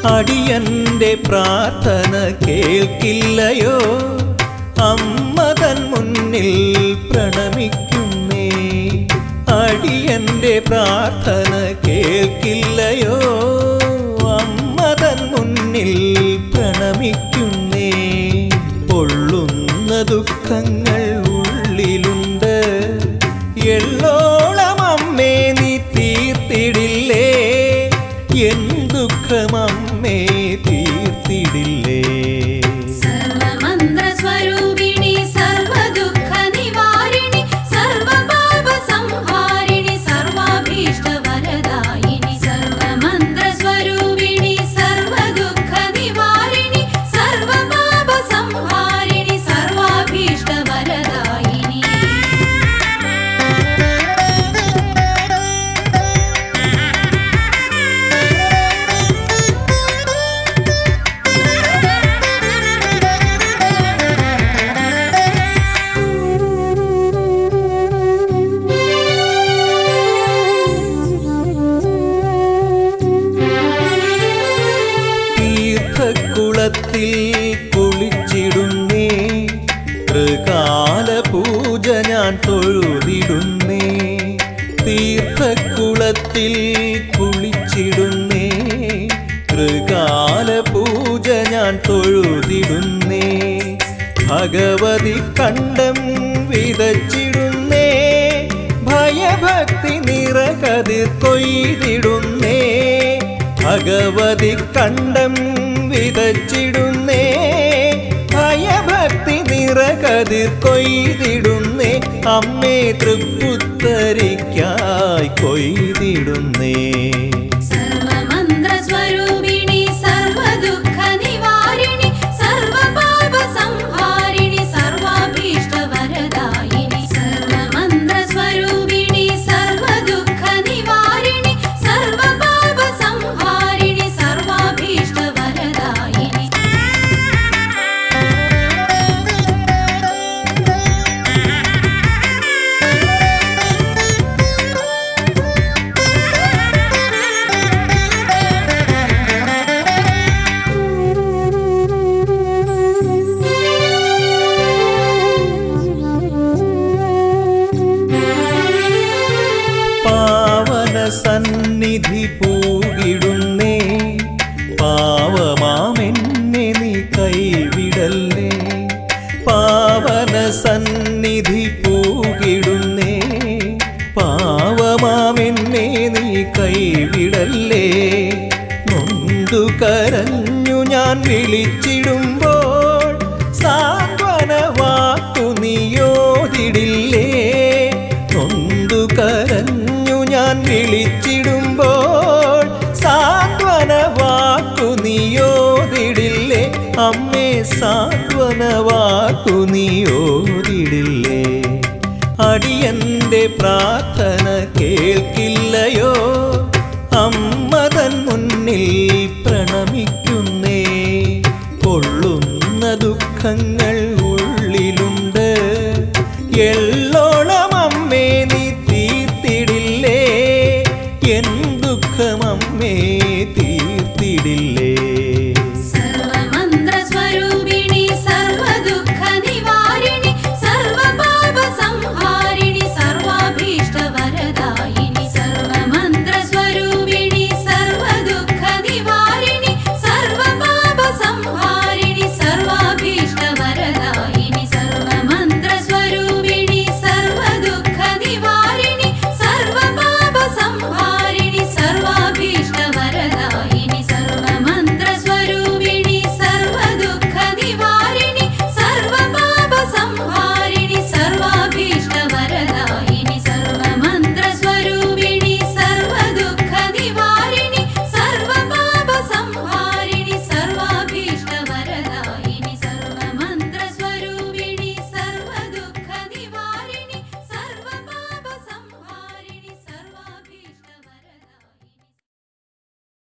അടിയന്റെ പ്രാർത്ഥന കേൾക്കില്ലയോ അമ്മ തൻ മുന്നിൽ പ്രണമിക്കുന്നേ അടിയന്റെ പ്രാർത്ഥന കേൾക്കില്ലയോ അമ്മ തൻ മുന്നിൽ പ്രണമിക്കുന്നേ പൊള്ളുന്ന ദുഃഖങ്ങൾ ഉള്ളിലുണ്ട് എള്ളോളം അമ്മേ നീ തീർത്തിടില്ലേ എൻ ദുഃഖമമ്മേ തീർത്തിടില്ലേ സർവമന്ത്രസ്വരൂപിണി സർവദുഃഖ നിവാരിണി സർവപാപ സംഹാരിണി സർവാഭീഷ്ടവരദായിനി സർവമന്ത്രസ്വരൂപിണി സർവദുഃഖ നിവാരിണി സർവപാപ സംഹാരിണി സർവാഭീഷ്ടവരദായിനി തീർത്ഥക്കുളത്തിൽ കുളിച്ചിടുന്നേ ത്രികാല പൂജ ഞാൻ തൊഴുതിടുന്നേ തീർത്ഥക്കുളത്തിൽ കുളിച്ചിടുന്നേ ത്രികാല പൂജ ഞാൻ തൊഴുതിടുന്നേ ഭഗവതി കണ്ടം വിതച്ചിടുന്നേ ഭയഭക്തി നിറകതിർ കൊയ്തിടുന്നേ ഭഗവതി കണ്ടം വിതച്ചിടുന്നേ ഭയഭക്തി നിറകതിർ കൊയ്തിടുന്നേ അമ്മേ തൃപ്പുത്തരിക്കായി കൊയ്തിടുന്നേ സർവമന്ത്രസ്വരൂപിണി സർവദുഃഖ നിവാരിണി സർവപാപ സംഹാരിണി സർവാഭീഷ്ടവരദായിനി സർവമന്ത്രസ്വരൂപിണി സർവദുഃഖ നിവാരിണി സർവപാപ സംഹാരിണി സർവാഭീഷ്ടവരദായിനി പാവന സന്നിധി പൂകിടുന്നേ പാവമാമെന്നെ നീ കൈവിടല്ലേ പാവന സന്നിധി പൂകിടുന്നേ പാവമാമെന്നെ നീ കൈവിടല്ലേ നൊന്തു കരഞ്ഞു ഞാൻ വിളിച്ചിടുമ്പോൾ സാന്ത്വന വാക്കു നീയോതിടില്ലേ നൊന്തു കരഞ്ഞു ഞാൻ വിളിച്ചിടുമ്പോൾ സാന്ത്വന വാക്കു നീയോതിടില്ലേ അമ്മേ സാന്ത്വന വാക്കു നീയോതിടില്ലേ അടിയന്റെ പ്രാർത്ഥന കേൾക്കില്ലയോ അമ്മ തൻ മുന്നിൽ പ്രണമിക്കുന്നേ പൊള്ളുന്ന ദുഃഖങ്ങൾ ഉള്ളിലുണ്ട് എള്ളോ